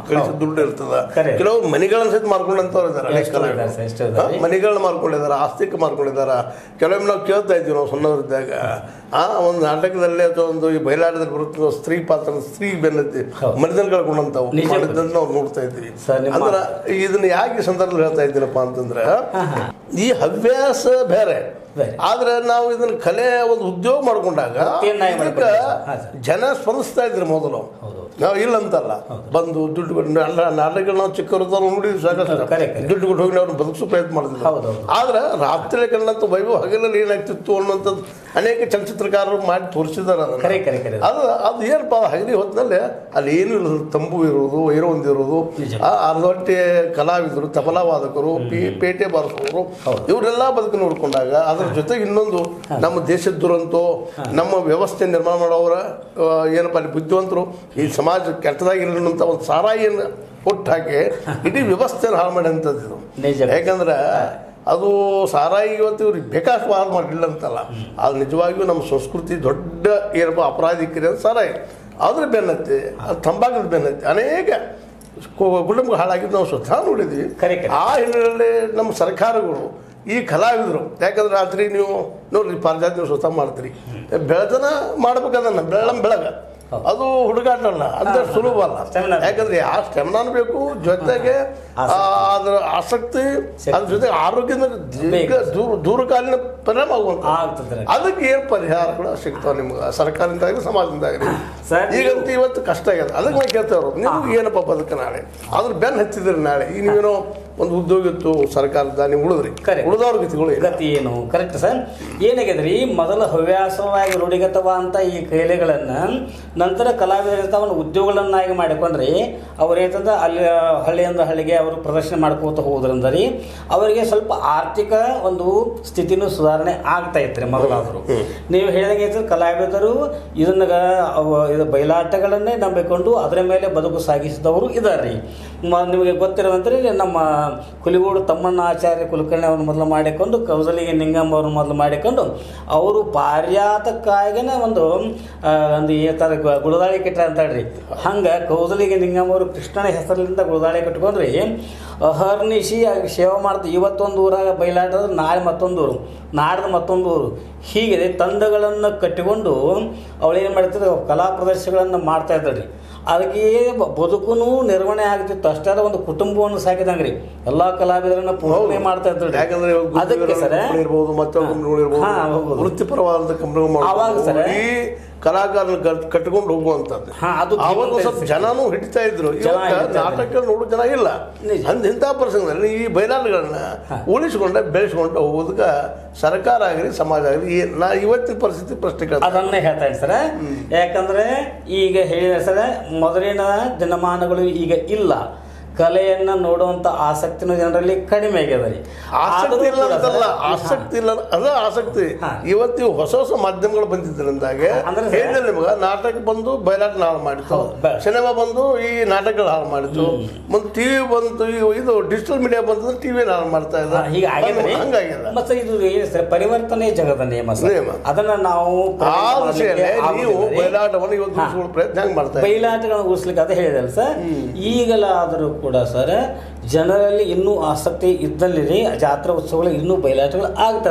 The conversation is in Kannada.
ಗಳಿಸಿದ ದುಡ್ಡು ಇರ್ತದ Correct. ಕೆಲವರು ಮನೆಗಳನ್ನ ಸಹಿತ ಮಾರ್ಕೊಂಡಂತವ್ರು ಇದಾರೆ ಅನೇಕ ಎಷ್ಟೋ ಕಲಾವಿದರು. ಇದ್ದಾರೆ ಸರ್, ಎಷ್ಟೋ ಇದ್ದಾರೆ. ಹಾ, ಮನೆಗಳನ್ನ ಮಾರ್ಕೊಂಡಿದ್ದಾರೆ ಆಸ್ತಿಕ ಮಾರ್ಕೊಂಡಿದ್ದಾರೆ ಕೆಲವೊಮ್ಮೆ ನಾವು ಕೇಳ್ತಾ ಇದ್ವಿ ನಾವು ಸಣ್ಣವರಿದ್ದಾಗ ಆ ಒಂದು ನಾಟಕದಲ್ಲಿ ಅಥವಾ ಒಂದು ಈ ಬಯಲಾಟದಲ್ಲಿ ಬರುತ್ತ ಸ್ತ್ರೀ ಪಾತ್ರ ಸ್ತ್ರೀ ಬೆನ್ನತ್ತಿ ಮನೆದಲ್ಲಿ ಕಳ್ಕೊಂಡಂತಾವು ನಿಜ. ಮಾಡಿದ್ದನ್ನ ನಾವು ನೋಡ್ತಾ ಇದ್ವಿ ಸರ್, ನಿಮ್ಮ- ಅಂದ್ರ ಇದನ್ನ ಯಾಕೆ ಈ ಸಂದರ್ಭದಲ್ಲಿ ಹೇಳ್ತಾ ಇದ್ದೀನಪ್ಪ ಅಂತಂದ್ರೆ ಈ ಹವ್ಯಾಸ ಬೇರೆ ಬೇರೆ. ಆದ್ರೆ ನಾವು ಇದನ್ನ ಕಲೆ ಒಂದು ಉದ್ಯೋಗ ಮಾಡ್ಕೊಂಡಾಗ ವೃತ್ತಿಯನ್ನಾಗಿ ಇದಕ್ಕ ಮಾಡ್ಕೊಂಡ್ರೆ. ಹಾ, ಸರ್. ಜನ ಸ್ಪಂದಿಸ್ತಾ ಇದ್ರು ಮೊದಲು ಹೌದು. ನಾವು ಇಲ್ಲ ಅಂತಲ್ಲ ಬಂದು ದುಡ್ಡು ಕೊಟ್ಟು ಅಲ್ಲ ನಾಟಕಗಳು ನಾವು ಚಿಕ್ಕವರಿದ್ದಾಗ ನೋಡಿದ್ವಿ ಸಾಕಷ್ಟು ಹೌದು, correct, correct. ದುಡ್ಡು ಕೊಟ್ಟು ಹೋಗಿ ಅವ್ರನ್ನ ಬದುಕಿಸೋ ಪ್ರಯತ್ನ ಮಾಡಿದ್ವಿ ಹೌದು, ಹೌದು. ಆದ್ರೆ ರಾತ್ರಿ ಕಣ್ಣಂತ ವೈಭವ ಹಗಲಲ್ಲಿ ಏನಾಗ್ತಿತ್ತು ಅನ್ನೋಂಥದ್ದು ಅನೇಕ ಚಲನಚಿತ್ರಕಾರರು ಮಾಡಿ ತೋರಿಸಿದಾರೆ ಅದನ್ನ ಕರೆ ಕರೆ ಕರೆ ಅದು ಅದು ಏನಪ್ಪ ಹಗಲಿ ಹೊತ್ತಿನಲ್ಲಿ ಅಲ್ಲಿ ಏನು ಇಲ್ಲ ತಂಬು ಇರೋದು ವೈರ ಹೊಂದಿರೋದು ನಿಜ. ಆ ಅರ್ಧೊಟ್ಟೆ ಕಲಾವಿದರು ತಬಲಾ ವಾದಕರು ಪಿ ಪೇಟೆ ಬಾರಿಸೋರು ಹೌದು. ಇವರೆಲ್ಲ ಬದುಕು ನೋಡ್ಕೊಂಡಾಗ ಅದ್ರ ಜೊತೆಗೆ ಇನ್ನೊಂದು ನಮ್ಮ ದೇಶದ ದುರಂತೋ ನಮ್ಮ ವ್ಯವಸ್ಥೆ ನಿರ್ಮಾಣ ಮಾಡೋರ ಆ, ಏನಪ್ಪ ಅಲ್ಲಿ ಬುದ್ಧಿವಂತರು ಈ ಸಮಾಜ ಕೆಟ್ಟದಾಗಿರೋಂಥ ಒಂದು ಸಾರಾಯಿಯನ್ನು ಹುಟ್ಟು ಹಾಕಿ ಇಡೀ ವ್ಯವಸ್ಥೆಯನ್ನು ಹಾಳು ಮಾಡೋಂಥದ್ದು ಇದು ನಿಜ. ಯಾಕಂದ್ರೆ ಅದು ಸಾರಾಯಿ ಇವತ್ತು ಇವ್ರಿಗೆ ಬೇಕಾಷ್ಟು ಹಾಳು ಮಾಡಿಲ್ಲ ಅಂತಲ್ಲ ಅದು ನಿಜವಾಗಿಯೂ ನಮ್ಮ ಸಂಸ್ಕೃತಿ ದೊಡ್ಡ ಏನಪ್ಪ ಅಪರಾಧಿಕರಿ ಅಂತ ಸಾರಾಯಿ ಅದ್ರ ಬೆನ್ನತ್ತಿ ಅದು ತಂಬಾಕದ ಬೆನ್ನತ್ತಿ ಅನೇಕ ಕು- ಕುಟುಂಬ ಹಾಳಾಗಿದ್ದು ನಾವು ಸ್ವತಃ ನೋಡಿದ್ವಿ ಕರೆ, ಕರೆ. ಆ ಹಿನ್ನೆಲೆಯಲ್ಲಿ ನಮ್ಮ ಸರ್ಕಾರಗಳು ಈ ಕಲಾವಿದರು ಯಾಕಂದ್ರೆ ರಾತ್ರಿ ನೀವು ನೋಡ್ರಿ ಪಾರಿಜಾತ ನೀವು ಸ್ವತಃ ಮಾಡ್ತೀರಿ ಬೆಳತನ ಮಾಡ್ಬೇಕದನ್ನ ಬೆಳ್ಳಂ ಬೆಳಗ ಅದು ಹುಡುಗಾಟ ಅಲ್ಲ ಅಂತ ಸುಲಭ ಅಲ್ಲ Stamina ಬೇಕು. ಯಾಕಂದ್ರೆ ಆ ಸ್ಟೆಮಿನಾನ್ ಬೇಕು ಜೊತೆಗೆ ಆ, ಅದರ ಆಸಕ್ತಿ ಅದ್ರ ಜೊತೆ ಆರೋಗ್ಯದ ದೀರ್ಘ ದೂರ ದೂರಕಾಲೀನ ಪರಿಣಾಮ ಆಗುವಂತ ಆಗ್ತದೆ ಅದಕ್ಕೆ ಏನು ಪರಿಹಾರಗಳು ಸಿಗ್ತಾವ ನಿಮ್ಗೆ ಸರ್ಕಾರದಿಂದ ಆಗಲಿ ಸಮಾಜದಿಂದ ಆಗಲಿ ಸರ್, ಈಗಂತೂ ಇವತ್ತು ಕಷ್ಟ ಆಗ್ಯದ ಅದಕ್ಕೆ ನಾವು ಕೇಳ್ತಾ ಇರೋದು ನಿಮ್ಗೆ ಏನಪ್ಪ ಬದುಕ ನಾಳೆ ಅದ್ರ ಬೆನ್ ಹತ್ತಿದ್ರಿ ನಾಳೆ ಈಗ ನೀವೇನೋ ಒಂದು ಉದ್ಯೋಗ ಇತ್ತು ಸರ್ಕಾರದ ನೀವು ಉಳಿದ್ರಿ Correct. ಉಳಿದವ್ರ ಗತಿಗಳು ಏನು? ಗತಿ ಏನು ಕರೆಕ್ಟ್ ಸರ್ ಏನಾಗ್ಯದ್ರಿ ಮೊದಲ ಹವ್ಯಾಸವಾಗಿ ರೂಢಿಗತವಾದಂಥ ಈ ಕೈಲೆಗಳನ್ನು ನಂತರ ಕಲಾವಿದರಿಂದ ಅವನ ಉದ್ಯೋಗಗಳನ್ನಾಗಿ ಮಾಡಿಕೊಂಡ್ರಿ ಅವ್ರು ಏನಂತಂದ್ರೆ ಅಲ್ಲಿ ಹಳ್ಳಿಯಿಂದ ಹಳ್ಳಿಗೆ ಅವರು ಪ್ರದರ್ಶನ ಮಾಡ್ಕೋತ ಹೋದ್ರಿಂದ ರೀ ಅವರಿಗೆ ಸ್ವಲ್ಪ ಆರ್ಥಿಕ ಒಂದು ಸ್ಥಿತಿನೂ ಸುಧಾರಣೆ ಆಗ್ತಾ ಇತ್ತು ರೀ ಮೊದಲಾದ್ರು ನೀವು ಹೇಳಿದಂಗೆ ಐತೆ ಕಲಾವಿದರು ಇದನ್ನ ಅವ- ಇದು ಬಯಲಾಟಗಳನ್ನೇ ನಂಬಿಕೊಂಡು ಅದರ ಮೇಲೆ ಬದುಕು ಸಾಗಿಸಿದವರು ಇದ್ದಾರೆ ರೀ ಮ- ನಿಮಗೆ ಗೊತ್ತಿರುವಂತೆ ನಮ್ಮ ಕುಲಿಗೋಡು ತಮ್ಮಣ್ಣ ಆಚಾರ್ಯ ಕುಲಕರ್ಣಿ ಅವ್ರನ್ನ ಮೊದಲು ಮಾಡಿಕೊಂಡು ಕೌಸಲಿಗೆ ನಿಂಗಮ್ಮ ಅವ್ರನ್ನ ಮೊದಲು ಮಾಡಿಕೊಂಡು ಅವರು ಪಾರ್ಯಾತಕ್ಕಾಗಿನ ಒಂದು ಆ, ಒಂದು ಈ ಥರ ಗು- ಗುಳದಾಳಿ ಕಟ್ಟ ಅಂತ ಹೇಳ್ರಿ ಹಂಗೆ ಕೌಸಲಿಗೆ ನಿಂಗಮ್ಮ ಅವರು ಕೃಷ್ಣನ ಹೆಸರಿನಿಂದ ಗುಳದಾಳಿ ಕಟ್ಕೊಂಡ್ರಿ ಅಹರ್ನಿಶಿ ಆಗಿ ಸೇವೆ ಮಾಡ್ತೀವಿ ಇವತ್ತೊಂದು ಊರಾಗ ಬಯಲಾಟದ ನಾಳೆ ಮತ್ತೊಂದು ಊರು ನಾಡ್ದು ಮತ್ತೊಂದು ಊರು ಹೀಗೆ ತಂಡಗಳನ್ನು ಕಟ್ಟಿಕೊಂಡು ಅವಳೇನು ಮಾಡ್ತಿದ್ರು ಕಲಾ ಪ್ರದರ್ಶನಗಳನ್ನು ಮಾಡ್ತಾ ಇದ್ದಾಳ್ರಿ ಅದಕ್ಕೆ ಬ- ಬದುಕುನು ನಿರ್ವಹಣೆ ಆಗ್ತಿತ್ತು ಅಷ್ಟೇ ಅಲ್ಲ ಒಂದು ಕುಟುಂಬವನ್ನು ಸಾಕಿದಂಗೆ ರೀ ಎಲ್ಲ ಕಲಾವಿದರನ್ನ ಪೂರ್ಣೆ ಮಾಡ್ತಾ ಇದ್ರು ಯಾಕಂದ್ರೆ ಇವಾಗ ಅದಕ್ಕೆ ಸರ ಕಂಪನಿ ಇರ್ಬೋದು ಮತ್ತೊಂದು ಕಂಪನಿ ಇರ್ಬೋದು ಹಾ, ಹೌದು. ವೃತ್ತಿಪರವಾದ ಕಂಪನಿ ಆವಾಗ ಸರ- ಈ ಕಲಾಕಾರನ ಕಟ್ಕೊಂಡು ಹೋಗುವಂಥದ್ದು ಹಾ, ಅದು ಆವಾಗ ಜೀವಂತ ಸ್ವಲ್ಪ ಇರ್ತದೆ. ಜನನೂ ಹಿಡಿತಾ ಇದ್ರು ಜನ ಇವತ್ತು ಹಿಡಿತಾ ಇದ್ರು. ನಾಟಕ ನೋಡೋ ಜನ ಇಲ್ಲ ನಿಜ. ಅಂದ್ ಇಂಥ ಪ್ರಸಂಗದಲ್ಲಿ ಈ ಬಯಲಾಟಗಳನ್ನ ಉಳಿಸ್ಕೊಂಡ ಬೆಳೆಸ್ಕೊಂಡು ಹೋಗೋದಕ್ಕೆ ಸರ್ಕಾರ ಆಗಲಿ ಸಮಾಜ ಆಗಲಿ ಈ- ನಾ ಇವತ್ತಿನ ಪರಿಸ್ಥಿತಿ ಪ್ರಶ್ನೆ ಕೇಳ್ತಾ ಅದನ್ನೇ ಹೇಳ್ತಾ ಇದ್ದೀನಿ ಸರ ಯಾಕಂದ್ರೆ ಈಗ ಹೇಳಿದ ಸರ ಮೊದಲಿನ ದಿನಮಾನಗಳು ಈಗ ಇಲ್ಲ ಕಲೆಯನ್ನ ನೋಡುವಂತ ಆಸಕ್ತಿನೂ ಜನರಲ್ಲಿ ಕಡಿಮೆ ಆಗ್ಯದ ರೀ ಆಸಕ್ತಿ ಆದರೂ ಇಲ್ಲ ಕೂಡ ಅಂತಲ್ಲ ಸರ, ಆಸಕ್ತಿ ಇಲ್ಲ ಅದ ಆಸಕ್ತಿ ಹಾ. ಇವತ್ತು ಇವು ಹೊಸ ಹೊಸ ಮಾಧ್ಯಮಗಳು ಬಂದಿದ್ದರಿಂದಾಗೆ ಅಂದ್ರೆ ಸರ್- ಹೇಳಿದ್ರೆ ನಿಮಗೆ ನಾಟಕ ಬಂದು ಬಯಲಾಟ ಹಾಳು ಮಾಡಿತ್ತು ಹೌದು, ಬ- ಸಿನಿಮಾ ಬಂದು ಈ ನಾಟಕಗಳು ಹಾಳು ಮಾಡಿತ್ತು ಮತ್ತು ಟಿವಿ ಬಂತು ಈ- ಇದು ಡಿಜಿಟಲ್ ಮೀಡಿಯಾ ಬಂತಂದ್ರೆ ಟಿವಿ ಹಾಳು ಮಾಡ್ತಾ ಹಾ, ಇದೆ ಹೀಗೆ ಆಗ್ಯದ ಹಂಗಾಗ್ಯದ ಮತ್ತೆ ಇದು ಏನು ಸರ್ ಪರಿವರ್ತನೆ ಜಗದ ನಿಯಮ ಸರ್ ನಿಯಮ. ಅದನ್ನ ನಾವು ಆ ಪ್ರಯತ್ನ ವಿಷಯನೇ ಮಾಡ್ಲಿಕ್ಕೆ ನೀವು ಆಗುದಿಲ್ಲ ರೀ. ಬಯಲಾಟವನ್ನು ಇವತ್ತು ಹಾ. ಉಳಿಸ್ಕೊಳ್ಳೋ ಪ್ರಯತ್ನ ಹೆಂಗ್ ಮಾಡ್ತಾ ಇದ್ದೀರಿ? ಬಯಲಾಟಗಳನ್ನು ಉಳಿಸ್ಲಿಕ್ಕೆ ಅದೇ ಹೇಳಿದಲ್ಲ ಸರ್ ಈಗಲಾದರೂ ಕೂಡ ಸರ್ ಜನರಲ್ಲಿ ಇನ್ನೂ ಆಸಕ್ತಿ ಇದ್ದಲ್ಲಿ ರೀ ಜಾತ್ರಾ ಉತ್ಸವಗಳು ಇನ್ನೂ ಬಯಲಾಟಗಳು ಆಗ್ತದೆ